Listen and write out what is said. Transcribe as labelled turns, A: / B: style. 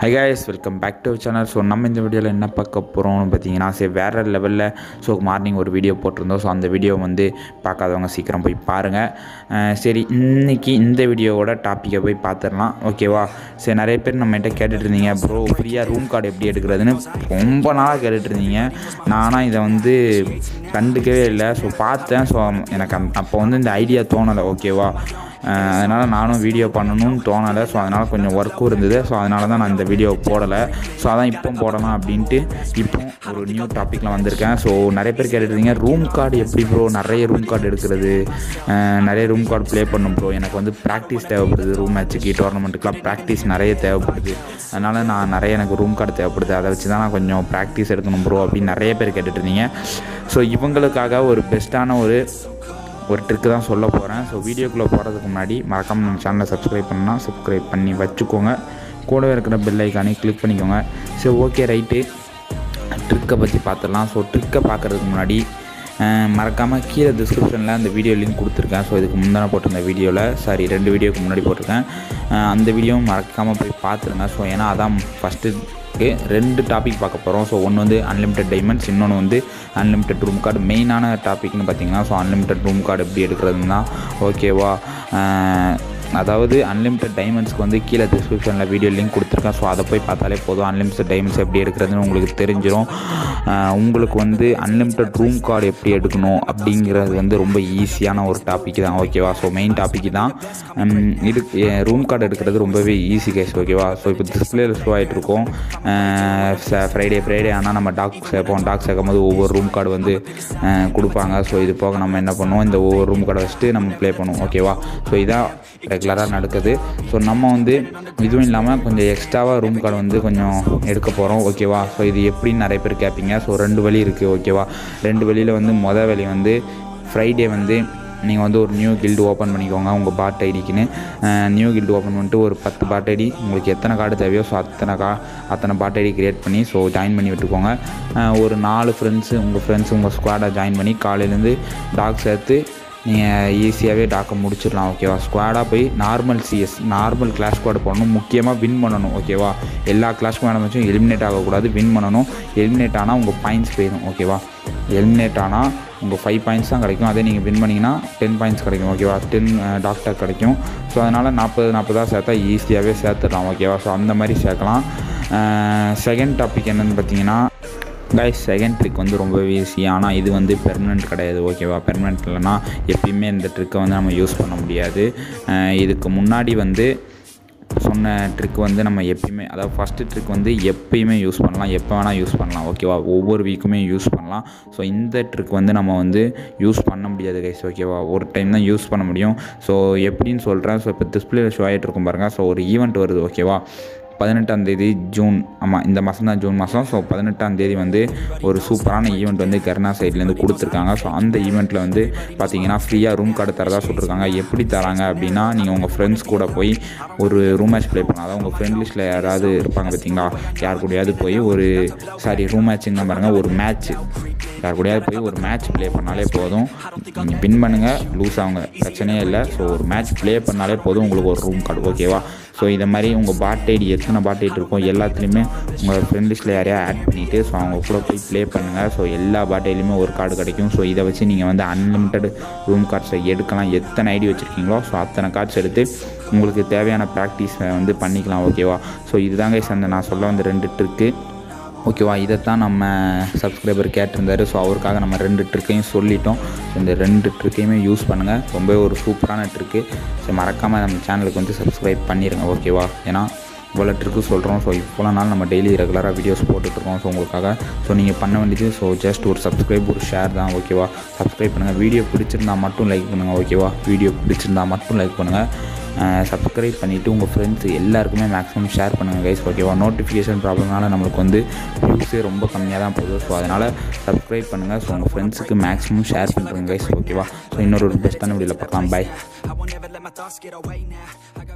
A: High guys welcome back to channel so நம்ம இந்த வீடியோவில் என்ன பார்க்க போகிறோம்னு பார்த்தீங்கன்னா சரி வேறு லெவலில் ஸோ மார்னிங் ஒரு வீடியோ போட்டிருந்தோம் ஸோ அந்த வீடியோ வந்து பார்க்காதவங்க சீக்கிரம் போய் பாருங்கள் சரி இன்னைக்கு இந்த வீடியோவோட டாப்பிக்கை போய் பார்த்துடலாம் ஓகேவா சரி நிறைய பேர் நம்மகிட்ட கேட்டுட்டு இருந்தீங்க ப்ரோ ஃப்ரீயாக ரூம் கார்டு எப்படி எடுக்கிறதுன்னு ரொம்ப நாளாக கேட்டுட்டு இருந்தீங்க நானாக இதை வந்து கண்டுக்கவே இல்லை ஸோ பார்த்தேன் ஸோ எனக்கு அந்த அப்போ வந்து இந்த ஐடியா தோணலை ஓகேவா அதனால் நானும் வீடியோ பண்ணணும்னு தோணலை ஸோ அதனால் கொஞ்சம் ஒர்க்கும் இருந்தது ஸோ அதனால தான் நான் இந்த வீடியோ போடலை ஸோ அதான் இப்போ போடலாம் அப்படின்ட்டு இப்போ ஒரு நியூ டாப்பிக்கில் வந்திருக்கேன் ஸோ நிறைய பேர் கேட்டுருந்தீங்க ரூம் கார்டு எப்படி ப்ரோ நிறைய ரூம் கார்டு எடுக்கிறது அஹ் நிறைய ரூம் கார்டு ப்ளே பண்ணும் ப்ரோ எனக்கு வந்து ப்ராக்டிஸ் தேவைப்படுது ரூம் மேட்ச்சுக்கு டோர்னமெண்ட்டுக்குலாம் ப்ராக்டிஸ் நிறைய தேவைப்படுது அதனால் நான் நிறைய எனக்கு ரூம் கார்டு தேவைப்படுது அதை வச்சு தான் நான் கொஞ்சம் ப்ராக்டிஸ் எடுக்கணும் ப்ரோ அப்படின்னு நிறைய பேர் கேட்டுட்டு இருந்தீங்க ஸோ இவங்களுக்காக ஒரு பெஸ்ட்டான ஒரு ஒரு ட்ரிக்கு தான் சொல்ல போகிறேன் ஸோ வீடியோக்குள்ளே போகிறதுக்கு முன்னாடி மறக்காமல் நம்ம சேனலை சப்ஸ்கிரைப் பண்ணால் சப்ஸ்கிரைப் பண்ணி வச்சுக்கோங்க கூடவே இருக்கிற பெல் ஐக்கானே கிளிக் பண்ணிக்கோங்க சரி ஓகே ரைட்டு ட்ரிக்கை பற்றி பார்த்துடலாம் ஸோ ட்ரிக்கை பார்க்குறதுக்கு முன்னாடி மறக்காமல் கீழே டிஸ்கிரிப்ஷனில் அந்த வீடியோ லிங்க் கொடுத்துருக்கேன் ஸோ இதுக்கு முந்தான போட்டிருந்த வீடியோவில் சாரி ரெண்டு வீடியோக்கு முன்னாடி போட்டிருக்கேன் அஹ் அந்த வீடியோவும் மறக்காமல் போய் பார்த்துருங்க ஸோ ஏன்னா அதான் ஃபஸ்ட்டு ரெண்டு டாபிக் பார்க்க போகிறோம் ஸோ ஒன்று வந்து அன்லிமிட்டட் டைமண்ட்ஸ் இன்னொன்று வந்து அன்லிமிட்டட் ரூம் கார்டு மெயினான டாபிக்னு பார்த்தீங்கன்னா ஸோ அன்லிமிட்டட் ரூம் கார்டு எப்படி எடுக்கிறதுனா ஓகேவா அதாவது அன்லிமிட்டட் டைமண்ட்ஸ்க்கு வந்து கீழே டிஸ்கிரிப்ஷனில் வீடியோ லிங்க் கொடுத்துருக்கேன் ஸோ அதை போய் பார்த்தாலே போதும் அன்லிமிட்டட் டைமண்ட்ஸ் எப்படி எடுக்கிறதுன்னு உங்களுக்கு தெரிஞ்சிடும் ஆஹ் உங்களுக்கு வந்து அன்லிமிட்டட் ரூம் கார்டு எப்படி எடுக்கணும் அப்படிங்கிறது வந்து ரொம்ப ஈஸியான ஒரு டாபிக் தான் ஓகேவா ஸோ மெயின் டாபிக் தான் உம், இது ரூம் கார்டு எடுக்கிறது ரொம்பவே ஈஸி கேஸ் ஓகேவா ஸோ இப்போ டிஸ்பிளேல ஷோ ஆகிட்டு இருக்கோம் ஃப்ரைடே ஃப்ரைடே ஆனால் நம்ம டாக் சேர்ப்போம் டாக் சேர்க்கும் போது ஒவ்வொரு ரூம் கார்டு வந்து ஆஹ், கொடுப்பாங்க ஸோ இது போக நம்ம என்ன பண்ணுவோம் இந்த ஒவ்வொரு ரூம் கார்டை வச்சுட்டு நம்ம ப்ளே பண்ணுவோம் ஓகேவா ஸோ இதான் ரெகுலராக நடக்குது ஸோ நம்ம வந்து இதுவும் இல்லாமல் கொஞ்சம் எக்ஸ்ட்ராவாக ரூம் கார்டு வந்து கொஞ்சம் எடுக்க போகிறோம் ஓகேவா ஸோ இது எப்படின்னு நிறைய பேர் கேட்பீங்க ஸோ ரெண்டு வழி இருக்குது ஓகேவா ரெண்டு வழியில் வந்து மொதல் வழி வந்து ஃப்ரைடே வந்து நீங்கள் வந்து ஒரு நியூ கில்டு ஓப்பன் பண்ணிக்கோங்க உங்கள் பாட் ஐடிக்குன்னு நியூ கில்டு ஓப்பன் பண்ணிட்டு ஒரு பத்து பாட் ஐடி உங்களுக்கு எத்தனை கார்டு தேவையோ ஸோ அத்தனை கா அத்தனை பாட் ஐடி க்ரியேட் பண்ணி ஸோ ஜாயின் பண்ணி விட்டுக்கோங்க அஹ் ஒரு நாலு ஃப்ரெண்ட்ஸு உங்கள் ஃப்ரெண்ட்ஸ் உங்கள் ஸ்குவாடை ஜாயின் பண்ணி காலையிலேருந்து டாக் சேர்த்து நீங்கள் ஈஸியாகவே டாக்கை முடிச்சிடலாம் ஓகேவா ஸ்குவாடாக போய் normal CS normal class squad போடணும் முக்கியமாக வின் பண்ணணும் ஓகேவா எல்லா கிளாஸ் ஸ்குவாட் வச்சும் எலிமினேட் ஆகக்கூடாது வின் பண்ணணும் எலிமினேட் ஆனால் உங்கள் பாயிண்ட்ஸ் போயிடும் ஓகேவா எலிமினேட் ஆனால் உங்கள் ஃபைவ் பாயிண்ட்ஸ் தான் கிடைக்கும் அதே நீங்கள் வின் பண்ணிங்கன்னா டென் பாயிண்ட்ஸ் கிடைக்கும் ஓகேவா டென் டாக்டர் கிடைக்கும் ஸோ அதனால் நாற்பது நாற்பதாக சேர்த்தா ஈஸியாகவே சேர்த்துடலாம் ஓகேவா ஸோ அந்த மாதிரி சேர்க்கலாம் செகண்ட் டாபிக் என்னென்னு பார்த்தீங்கன்னா கைஸ் செகண்ட் ட்ரிக் வந்து ரொம்பவே ஈஸி ஆனால் இது வந்து பெர்மனெண்ட் கிடையாது ஓகேவா பெர்மனெண்ட் இல்லைனா எப்பயுமே இந்த ட்ரிக்கை வந்து நம்ம யூஸ் பண்ண முடியாது அஹ் இதுக்கு முன்னாடி வந்து சொன்ன ட்ரிக் வந்து நம்ம எப்பயுமே அதாவது ஃபஸ்ட்டு ட்ரிக் வந்து எப்பயுமே யூஸ் பண்ணலாம் எப்போ வேணால் யூஸ் பண்ணலாம் ஓகேவா ஒவ்வொரு வீக்குமே யூஸ் பண்ணலாம் ஸோ இந்த ட்ரிக் வந்து நம்ம வந்து யூஸ் பண்ண முடியாது கைஸ் ஓகேவா ஒரு டைம் தான் யூஸ் பண்ண முடியும் ஸோ எப்படின்னு சொல்கிறேன் ஸோ இப்போ டிஸ்பிளே ஷோ ஆகிட்டு இருக்கும் பாருங்கள் ஸோ ஒரு ஈவெண்ட் வருது ஓகேவா பதினெட்டாம் தேதி ஜூன் ஆமாம் இந்த மாதம் தான் ஜூன் மாதம் ஸோ பதினெட்டாம் தேதி வந்து ஒரு சூப்பரான ஈவெண்ட் வந்து கருணா சைட்லேருந்து கொடுத்துருக்காங்க ஸோ அந்த ஈவெண்ட்டில் வந்து பார்த்தீங்கன்னா ஃப்ரீயாக ரூம் கார்டு தரதா சொல்லியிருக்காங்க எப்படி தராங்க அப்படின்னா நீங்கள் உங்கள் ஃப்ரெண்ட்ஸ் கூட போய் ஒரு ரூம் மேட்ச் ப்ளே பண்ணலாம் அதாவது உங்கள் ஃப்ரெண்ட் லிஸ்ட்டில் யாராவது இருப்பாங்க பார்த்தீங்களா யார் கூடயாவது போய் ஒரு சாரி ரூம் மேட்ச்சுங்க பாருங்கள் ஒரு மேட்ச் யார் கூடயாவது போய் ஒரு மேட்ச் ப்ளே பண்ணாலே போதும் நீங்கள் வின் பண்ணுங்கள் லூஸ் ஆகுங்க பிரச்சனையே இல்லை ஸோ ஒரு மேட்ச் ப்ளே பண்ணாலே போதும் உங்களுக்கு ஒரு ரூம் கார்டு ஓகேவா ஸோ இதை மாதிரி உங்கள் பாட் ஐடி எத்தனை பாட் ஐடி இருக்கும் எல்லாத்துலேயுமே உங்கள் ஃப்ரெண்ட் லிஸ்ட்டில் யாரையா ஆட் பண்ணிவிட்டு ஸோ அவங்க கூட போய் ப்ளே பண்ணுங்கள் ஸோ எல்லா பாட் ஐடிலையுமே ஒரு கார்டு கிடைக்கும் ஸோ இதை வச்சு நீங்கள் வந்து அன்லிமிட்டட் ரூம் கார்ட்ஸை எடுக்கலாம் எத்தனை ஐடி வச்சுருக்கீங்களோ ஸோ அத்தனை கார்ட்ஸ் எடுத்து உங்களுக்கு தேவையான ப்ராக்டிஸை வந்து பண்ணிக்கலாம் ஓகேவா ஸோ இதுதாங்க அந்த நான் சொல்ல வந்த ரெண்டு ட்ரிக்கு ஓகேவா இதைத்தான் நம்ம சப்ஸ்கிரைபர் கேட்டிருந்தாரு ஸோ அவருக்காக நம்ம ரெண்டு ட்ரிக்கையும் சொல்லிட்டோம் ஸோ இந்த ரெண்டு ட்ரிக்கையுமே யூஸ் பண்ணுங்கள் ரொம்பவே ஒரு சூப்பரான ட்ரிக்கு ஸோ மறக்காமல் நம்ம சேனலுக்கு வந்து சப்ஸ்கிரைப் பண்ணிடுங்க ஓகேவா ஏன்னா இவ்வளோ ட்ரிக்கு சொல்கிறோம் ஸோ இவ்வளோ நாள் நம்ம டெய்லி ரெகுலராக வீடியோஸ் போட்டுட்ருக்கோம் ஸோ உங்களுக்காக ஸோ நீங்கள் பண்ண வேண்டியது ஸோ ஜஸ்ட் ஒரு சப்ஸ்கிரைப் ஒரு ஷேர் தான் ஓகேவா சப்ஸ்கிரைப் பண்ணுங்கள் வீடியோ பிடிச்சிருந்தா மட்டும் லைக் பண்ணுங்கள் ஓகேவா வீடியோ பிடிச்சிருந்தா மட்டும் லைக் பண்ணுங்கள் சப்ஸ்கிரைப் பண்ணிவிட்டு உங்கள் ஃப்ரெண்ட்ஸ் எல்லாருக்குமே மேக்ஸிமம் ஷேர் பண்ணுங்கள் கைஸ் ஓகேவா நோட்டிஃபிகேஷன் ப்ராப்ளம்னால நம்மளுக்கு வந்து வியூஸே ரொம்ப கம்மியாக தான் போகுது ஸோ அதனால் சப்ஸ்கிரைப் பண்ணுங்கள் ஸோ உங்கள் ஃப்ரெண்ட்ஸுக்கு மேக்ஸிமம் ஷேர் பண்ணுறேங்க கைஸ் ஓகேவா ஸோ இன்னொரு ஒரு பெஸ்ட்டான வீடியோவில் பார்க்கலாம் bye
B: I won't ever let my thoughts get away now. I got